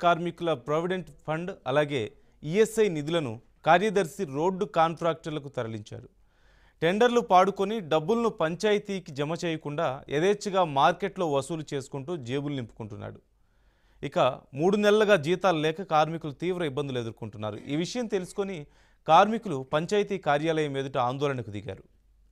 కార్మికుల provident fund అలాగే ESI నిధులను కార్యదర్శి రోడ్డు కాంట్రాక్టర్లకు తరలించారు టెండర్లు పాడుకొని డబ్బులను పంచాయతీకి జమ చేయకుండా యథేచ్ఛగా మార్కెట్లో వసూలు చేసుకుంటూ జేబులు నింపుకుంటున్నాడు ఇక మూడు నెలలుగా జీతాలు లేక కార్మికులు తీవ్ర ఇబ్బందులు ఎదుర్కొంటున్నారు ఈ విషయం తెలుసుకొని కార్మికులు పంచాయతీ కార్యాలయం ఎదుట ఆందోళనకు దిగారు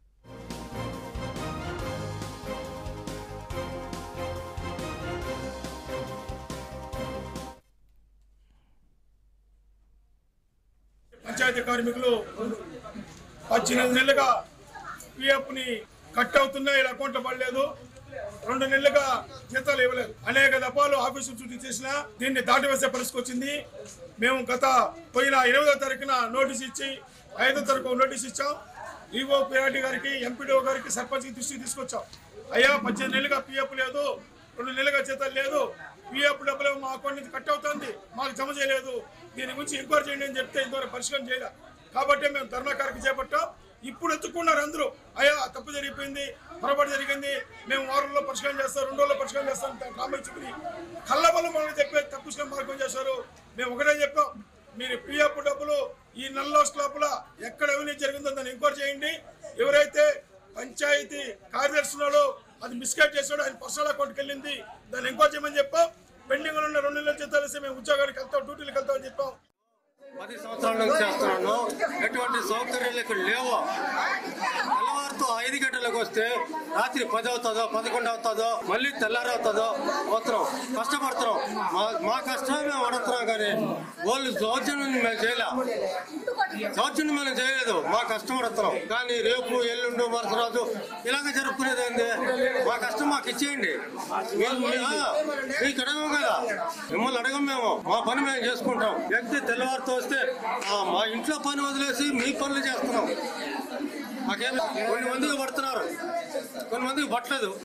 పంచాయతీ కార్మికులు పద్దెనిమిది నెలలుగా పిఎఫ్ని కట్ అవుతున్నా ఇలా అకౌంట్లో పడలేదు రెండు నెలలుగా జీతాలు ఇవ్వలేదు అనేక దఫాలు ఆఫీసు చుట్టూ చేసినా దీన్ని దాటివేసే పరిస్థితి వచ్చింది మేము గత పోయిన ఎనిమిదో తారీఖున నోటీస్ ఇచ్చి ఐదో తారీఖు నోటీస్ ఇచ్చాం ఈవో పిఆర్టీ గారికి ఎంపీడీఓ గారికి సర్పంచ్కి దృష్టికి తీసుకొచ్చాం అయ్యా పద్దెనిమిది నెలలుగా పిఎఫ్ లేదు రెండు నెలలుగా జీతాలు లేదు పిఎఫ్ డబ్బులు మా అకౌంట్ నుంచి కట్ అవుతుంది మాకు జమ చేయలేదు దీని గురించి ఎంక్వైరీ చేయండి అని చెప్తే ఇంతవరకు పరిష్కారం చేయలే కాబట్టి మేము ధర్నాకారికి చేపట్టాం ఇప్పుడు ఎత్తుకున్నారు అందరూ అయ్యా తప్పు జరిగిపోయింది పొరపాటు జరిగింది మేము వారంలో పరిష్కారం చేస్తాం రెండు రోజుల్లో పరిష్కారం చేస్తాం కామెంచుకుని కళ్ళ వల్ల మనల్ని చెప్పే తప్పించుకుని మార్గం చేశారు మేము ఒకటే చెప్పాం మీరు పిఎఫ్ డబ్బులు ఈ నెల రోజుల లోపల ఎక్కడ అవినీతి జరిగిందో దాన్ని ఎంక్వైరీ చేయండి ఎవరైతే పంచాయతీ కార్యదర్శి ఉన్నాడో అది మిస్గైడ్ చేశాడు ఆయన పర్సనల్ అకౌంట్కి వెళ్ళింది దాన్ని ఎంక్వైరీ చేయమని చెప్పాం పెండింగ్ ఉన్న రెండు నెలల జీతాలు ఇస్తే మేము ఉద్యోగానికి వెళ్తాం డ్యూటీలకు వెళ్తామని చెప్పాం పది సంవత్సరాల నుంచి చేస్తున్నాను ఎటువంటి సౌకర్యాలు ఇక్కడ లేవు తెల్లవారుతో ఐదు గంటలకు వస్తే రాత్రి పది అవుతుందో పదకొండు అవుతుందో మళ్ళీ తెల్లారి అవుతుందో పోతున్నాం కష్టపడుతున్నాం మా మా కష్టమే మేము పడుతున్నాం కానీ వాళ్ళు దౌర్జన్యం మేము చేయలే దౌర్జన్యం మేము చేయలేదు మా కష్టం పడుతున్నాం కానీ రేపు ఎల్లుండు మరుసరాజు ఇలాగ జరుపుకునేది ఏంది మా కష్టం మాకు ఇచ్చేయండి మీరు మీ- ఆ, మీకు అడగం కదా మిమ్మల్ని అడగం మేము మా పని మేము చేసుకుంటాం వ్యక్తి తెల్లవారితో వస్తే ఆ, మా ఇంట్లో పని వదిలేసి మీ పనులు చేస్తున్నాం మాకేమి కొన్ని మందికి పడుతున్నారు కొన్ని మందికి పట్టలేదు